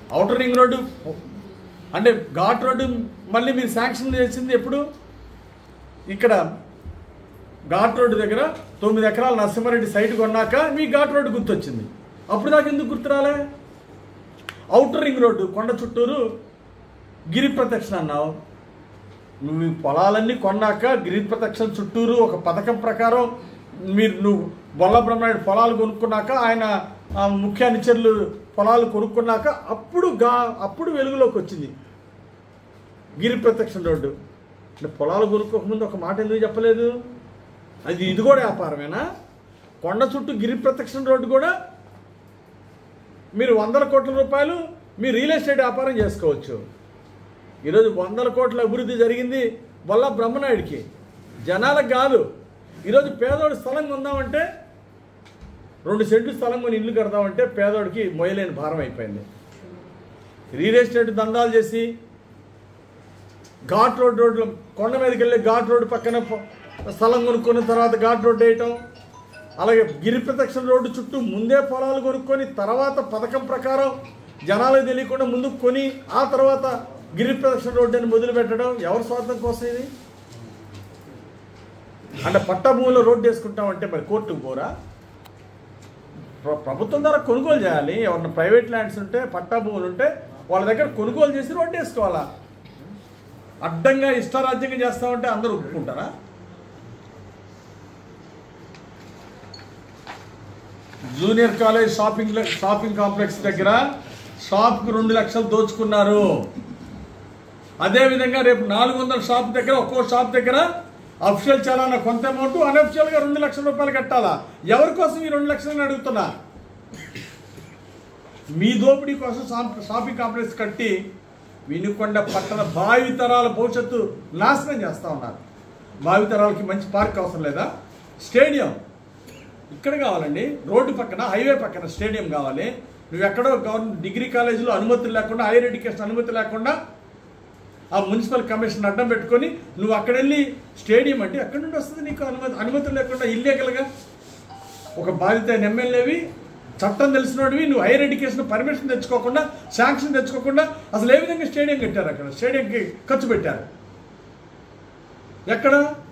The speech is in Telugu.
అవుటర్ రింగ్ రోడ్డు అంటే ఘాట్ రోడ్డు మళ్ళీ మీరు శాంక్షన్ చేసింది ఎప్పుడు ఇక్కడ ఘాట్ రోడ్డు దగ్గర తొమ్మిది ఎకరాల నరసింహారెడ్డి సైట్ కొన్నాక మీ ఘాట్ రోడ్డు గుర్తొచ్చింది అప్పుడు దాకా ఎందుకు గుర్తు రాలే అవుటర్ రింగ్ రోడ్డు కొండ చుట్టూరు గిరి ప్రదక్షిణ అన్నావు నువ్వు ఈ పొలాలన్నీ కొన్నాక గిరి ప్రదక్షిణ చుట్టూరు ఒక పథకం ప్రకారం మీరు నువ్వు బొల్ల బ్రహ్మనాయుడు పొలాలు కొనుక్కున్నాక ఆయన ఆ, ముఖ్య అనుచరులు పొలాలు కొనుక్కున్నాక అప్పుడు గా అప్పుడు వెలుగులోకి వచ్చింది గిరి ప్రదక్షిణ రోడ్డు అంటే పొలాలు కొనుక్కోకముందు ఒక మాట ఎందుకు చెప్పలేదు అది ఇది కూడా వ్యాపారమేనా కొండ చుట్టూ గిరి ప్రదక్షిణ రోడ్డు కూడా మీరు వందల కోట్ల రూపాయలు మీ రియల్ ఎస్టేట్ వ్యాపారం చేసుకోవచ్చు ఈరోజు వందల కోట్ల అభివృద్ధి జరిగింది వల్ల బ్రహ్మనాయుడికి జనాలకు కాదు ఈరోజు పేదోడు స్థలం కొందామంటే రెండు సెంట్లు స్థలం కొని ఇల్లు కడదామంటే పేదోడికి మొయలేని భారం అయిపోయింది రియల్ ఎస్టేట్ దందాలు చేసి ఘాట్ రోడ్ రోడ్లు కొండ మీదకి వెళ్ళి ఘాట్ రోడ్డు పక్కన పొ- స్థలం కొనుక్కున్న తర్వాత ఘాట్ రోడ్ వేయటం అలాగే గిరి ప్రదక్షిణ రోడ్డు చుట్టూ ముందే పొలాలు కొనుక్కొని తర్వాత పథకం ప్రకారం జనాలకు తెలియకుండా ముందు కొని ఆ తర్వాత గిరి ప్రదక్షిణ రోడ్డు అని మొదలు పెట్టడం ఎవరి స్వార్థం కోసం ఇది అంటే పట్టా భూమిలో రోడ్డు వేసుకుంటామంటే మరి కోర్టుకు పోరా ప్ర- ప్రభుత్వం ద్వారా కొనుగోలు చేయాలి ఎవరైనా ప్రైవేట్ ల్యాండ్స్ ఉంటే పట్టా భూములు ఉంటే వాళ్ళ దగ్గర కొనుగోలు చేసి రోడ్డు వేసుకోవాలా అడ్డంగా ఇష్టారాజ్యంగా చేస్తామంటే అందరూ ఒప్పుకుంటారా junior college shopping shopping complex దగ్గర షాప్కి రెండు లక్షలు దోచుకున్నారు అదేవిధంగా రేపు నాలుగు వందల షాప్ దగ్గర ఒక్కో షాప్ దగ్గర అఫిషియల్ చాలాన కొంత అమౌంట్ అన్అఫిషియల్గా రెండు లక్షల రూపాయలు కట్టాలా ఎవరి కోసం ఈ రెండు లక్షలని అడుగుతున్నా మీ దోపిడీ కోసం షాప్- షాపింగ్ కాంప్లెక్స్ కట్టి వినుకొండ పట్టణ భావితరాల భవిష్యత్తు నాశనం చేస్తా ఉన్నారు భావితరాలకి మంచి పార్క్ అవసరం లేదా స్టేడియం ఇక్కడ కావాలండి రోడ్డు పక్కన హైవే పక్కన స్టేడియం కావాలి నువ్వు ఎక్కడో గవర్నమెంట్ డిగ్రీ కాలేజీలో అనుమతులు లేకుండా హైయర్ ఎడ్యుకేషన్ అనుమతి లేకుండా ఆ మున్సిపల్ కమిషన్ అడ్డం పెట్టుకొని నువ్వు అక్కడ వెళ్ళి స్టేడియం అంటే ఎక్కడి నుండి వస్తుంది నీకు అనుమతి అనుమతులు లేకుండా ఇల్లీగల్గా ఒక బాధిత ఎమ్మెల్యేవి చట్టం తెలిసినోడివి నువ్వు హైయర్ ఎడ్యుకేషన్ పర్మిషన్ తెచ్చుకోకుండా శాంక్షన్ తెచ్చుకోకుండా అసలు ఏ విధంగా స్టేడియం కట్టారు అక్కడ స్టేడియంకి ఖర్చు పెట్టారు ఎక్కడ